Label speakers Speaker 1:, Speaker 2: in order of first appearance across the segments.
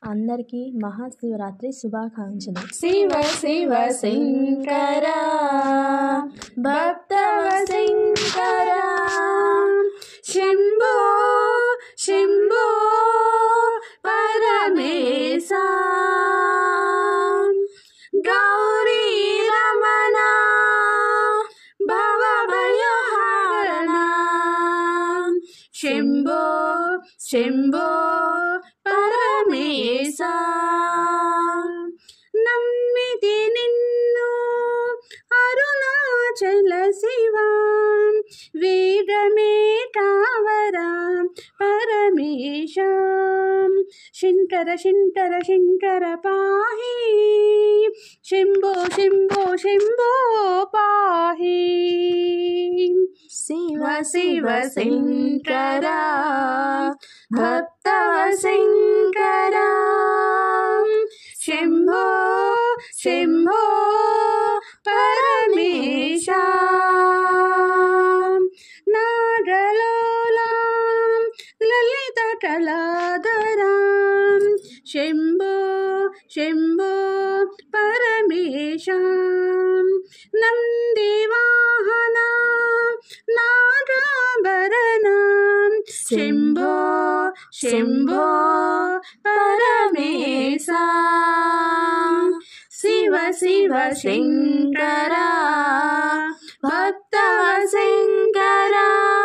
Speaker 1: అందరికీ మహాశివరాత్రి శుభాకాంక్షలు
Speaker 2: శివ శివ శంకర భక్తవ శంకర శంభో శంభో పరమేశ గౌరీ రమణ భవ భయహరణ శంభో శంభో పరమేశ నమ్మితి నిన్ను అరుణాచల శివ వేగమే కావరా పరమేశ శంకర శంకర శంకర పాహి శంభో శంభో శంభో పాహి శివ శివ శంకర భక్తవ శంకర శంభో శంభో పరమేశ నాగలోలా లలిత కళాధరాం శంభో శంభో పరమేశ నందివాహన నాగాభరణ శంభో శంభో పరమేశ శివ శివ శంకర భక్తవ శంకర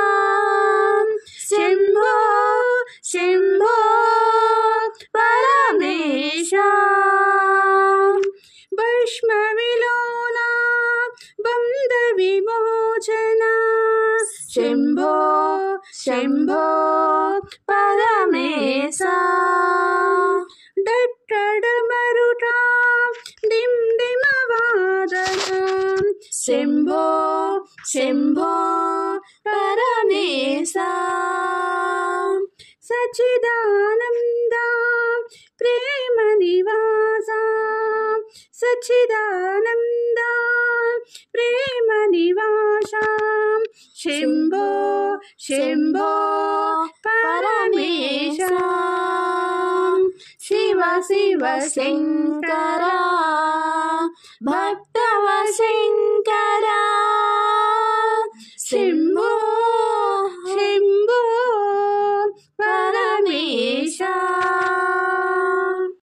Speaker 2: శంభో శంభో పరమేశ భస్మ విలోల బంధ విమోచన శంభో శంభో పరమేశ డట్టడ మరుట దిం దిమ వాదన శంభో శంభో పరమేశ సచిదానంద ప్రేమ నివాస సచిదానంద ప్రేమ నివాస శంభో శంభో పరమేశ శివ శివ శంకర భక్తవ శంకర